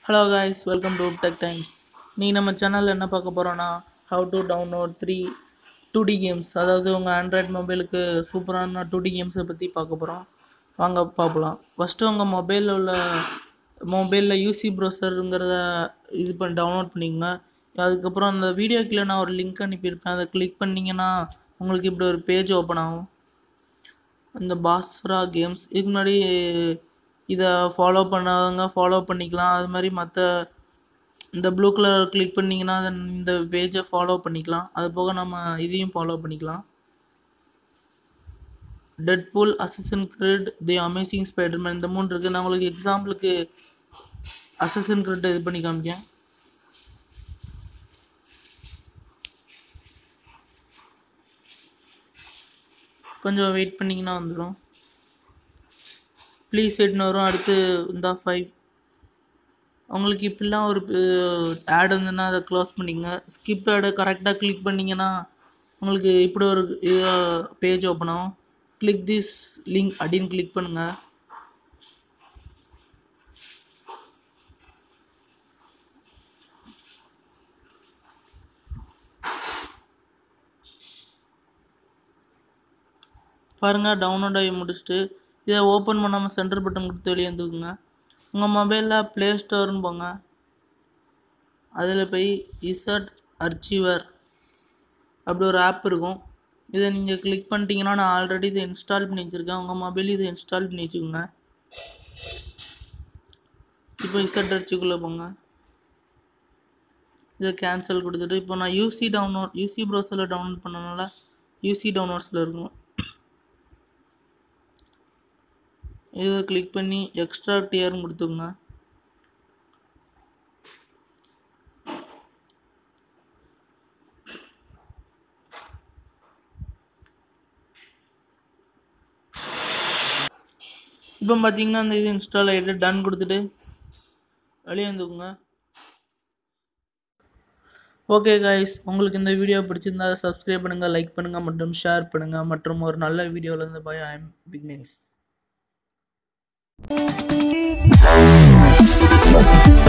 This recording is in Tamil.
Hello guys welcome to tech times நீ நம்ம சேனலில் என்ன பார்க்க போகிறோன்னா how to download three two D games அதாவது உங்கள் ஆண்ட்ராய்ட் மொபைலுக்கு சூப்பரான டூ டி கேம்ஸை பற்றி பார்க்க போகிறோம் வாங்க பார்க்கலாம் ஃபஸ்ட்டு உங்கள் மொபைலில் உள்ள மொபைலில் யூசி ப்ரௌசருங்கிறத இது பண்ணி டவுன்லோட் பண்ணிக்கோங்க அதுக்கப்புறம் அந்த வீடியோ கீழே நான் ஒரு லிங்க் அனுப்பியிருப்பேன் அதை கிளிக் பண்ணிங்கன்னா உங்களுக்கு இப்படி ஒரு பேஜ் ஓப்பன் ஆகும் இந்த பாஸ்ரா கேம்ஸ் இதுக்கு முன்னாடி இதை ஃபாலோ பண்ணாதவங்க ஃபாலோ பண்ணிக்கலாம் அது மாதிரி மற்ற இந்த ப்ளூ கலர் கிளிக் பண்ணிங்கன்னா அதை இந்த பேஜை ஃபாலோ பண்ணிக்கலாம் அது போக நம்ம இதையும் ஃபாலோ பண்ணிக்கலாம் deadpool assassin creed the amazing spiderman இந்த மூணு இருக்குது நான் உங்களுக்கு எக்ஸாம்பிளுக்கு அசசன் கிரிட் இது பண்ணி காமிக்கேன் கொஞ்சம் வெயிட் பண்ணிங்கன்னா வந்துடும் ப்ளீஸ் வெயிட்னு வரும் அடுத்து இந்த ஃபைவ் உங்களுக்கு இப்படிலாம் ஒரு ஆட் வந்துன்னா அதை க்ளோஸ் பண்ணிக்கங்க ஸ்கிப் ஆடை கரெக்டாக கிளிக் பண்ணிங்கன்னா உங்களுக்கு இப்படி ஒரு பேஜ் ஓப்பன் ஆகும் கிளிக் திஸ் லிங்க் அப்படின்னு கிளிக் பண்ணுங்கள் பாருங்கள் டவுன்லோட் ஆகி முடிச்சுட்டு இதை ஓப்பன் பண்ணாமல் சென்டர் பட்டன் கொடுத்து வெளியே வந்துக்குங்க உங்கள் மொபைலில் ப்ளே ஸ்டோர்னு போங்க அதில் போய் இசட் அர்ச்சிவர் அப்படி ஒரு ஆப் இருக்கும் இதை நீங்கள் கிளிக் பண்ணிட்டீங்கன்னா நான் ஆல்ரெடி இதை இன்ஸ்டால் பண்ணி வச்சுருக்கேன் உங்கள் மொபைல் இதை இன்ஸ்டால் பண்ணி வச்சுக்கோங்க இப்போ இசட் அர்ச்சிக்குள்ளே போங்க இதை கேன்சல் கொடுத்துட்டு இப்போ நான் யூசி டவுன்லோட் யூசி ப்ரௌசரில் டவுன்லோட் பண்ணனால யூசி டவுன்லோட்ஸில் இருக்கும் இதை கிளிக் பண்ணி எக்ஸ்ட்ரா டியர்னு கொடுத்துங்க இப்போ பார்த்தீங்கன்னா அந்த இது இன்ஸ்டால் ஆகிட்டு டன் கொடுத்துட்டு வெளியே வந்துக்குங்க ஓகே காய்ஸ் உங்களுக்கு இந்த வீடியோ பிடிச்சிருந்தா சப்ஸ்கிரைப் பண்ணுங்கள் லைக் பண்ணுங்கள் மற்றும் ஷேர் பண்ணுங்கள் மற்றும் ஒரு நல்ல வீடியோவில் இருந்து bye I am Vignesh Thank you.